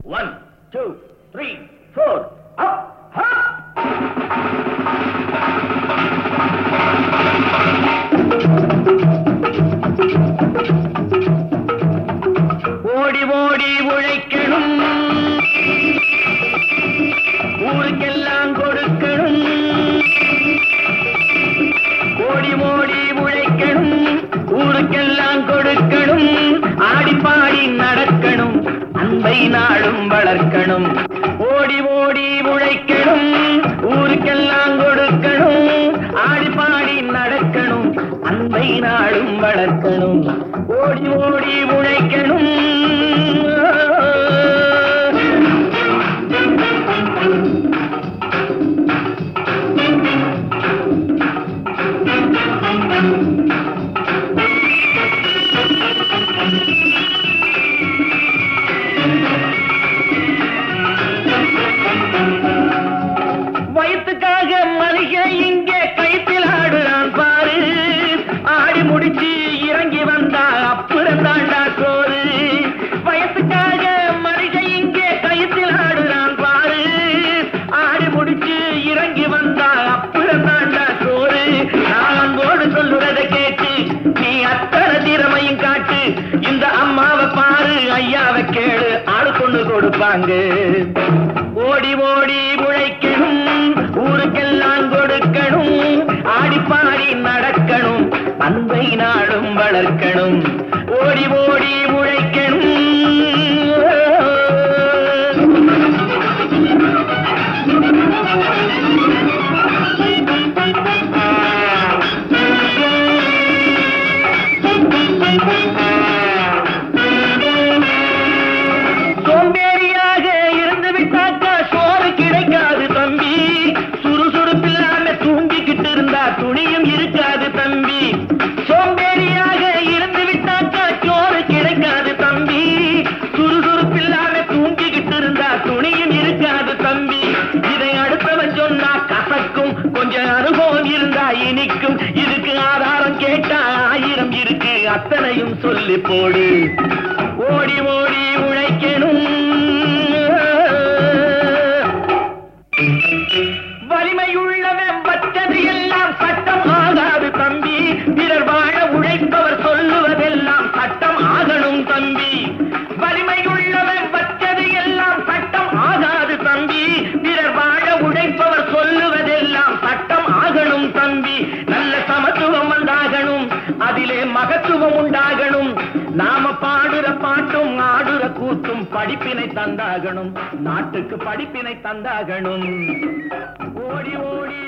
one two three four up up ஓடி ஓடி உழைக்கணும் ஊருக்கெல்லாம் கொடுக்கணும் ஓடி ஓடி உழைக்கணும் ஊருக்கெல்லாம் கொடுக்கணும் ஆடி பாடி நடக்கணும் அன்பை நாடும் வளர்க்கணும் ஓடி ஓடி உழைக்கணும் ஊருக்கெல்லாம் கொடுக்கணும் ஆடி பாடி நடக்கணும் அன்பை நாடும் வளர்க்கணும் ஓடி ஓடி உழைக்கணும் வயிற்றுக்காக மளிகை இங்கே கைத்தில் ஆடுறான் பாரு ஆடி முடிச்சு இறங்கி வந்தா அப்புறம் தாண்டா சோறு வயசுக்காக மளிகை இங்கே கைத்தில் ஆடுறான் பாரு ஆடி முடிச்சு இறங்கி வந்தா அப்புறம் தாண்டா சோறு நான் அன்போடு சொல்லுறதை கேட்டு நீ அத்தனை திறமையும் காட்டு இந்த அம்மாவை பாரு ஐயாவை கேளு ஆளு கொண்டு கொடுப்பாங்க ஓடி ஓடி உழைக்கணும் ஊருக்கெல்லாம் கொடுக்கணும் ஆடி பாடி நடக்கணும் அன்பை நாடும் வளர்க்கணும் ஓடி ஓடி உழைக்கணும் சோம்பேறியாக இருந்து விட்டாக்கா சோறு கிடைக்காது தம்பி சுறுசுறுப்பில்லாம தூங்கிக்கிட்டு இருந்தா துணியும் இருக்காது தம்பி சோம்பேறியாக இருந்து விட்டாக்கா சோறு கிடைக்காது தம்பி சுறுசுறுப்பில்லாம தூங்கிக்கிட்டு இருந்தா துணியும் இருக்காது தம்பி இதை அடுத்தவன் சொன்னா கசக்கும் கொஞ்சம் அனுபவம் இருந்தா இனிக்கும் இதுக்கு ஆதாரம் கேட்டா ஆயிரம் இருக்கு அத்தனையும் சொல்லி போடு ஓடி ஓடி உழைக்கணும் வலிமையுள்ளவன் பட்டது எல்லாம் சட்டம் ஆகாது தம்பி பிறர் வாழ உழைப்பவர் சொல்லுவதெல்லாம் சட்டம் ஆகணும் தம்பி வலிமையுள்ளவன் பட்டது எல்லாம் சட்டம் ஆகாது தம்பி பிறர் வாழ உழைப்பவர் சொல்லுவதெல்லாம் சட்டம் ஆகணும் தம்பி நல்ல சமத்துவம் உண்டாகணும் அதிலே மகத்துவம் உண்டாகணும் நாம பாடுற பாட்டும் ஆடுற கூத்தும் படிப்பினை தந்தாகணும் நாட்டுக்கு படிப்பினை தந்தாகணும் ஓடி ஓடி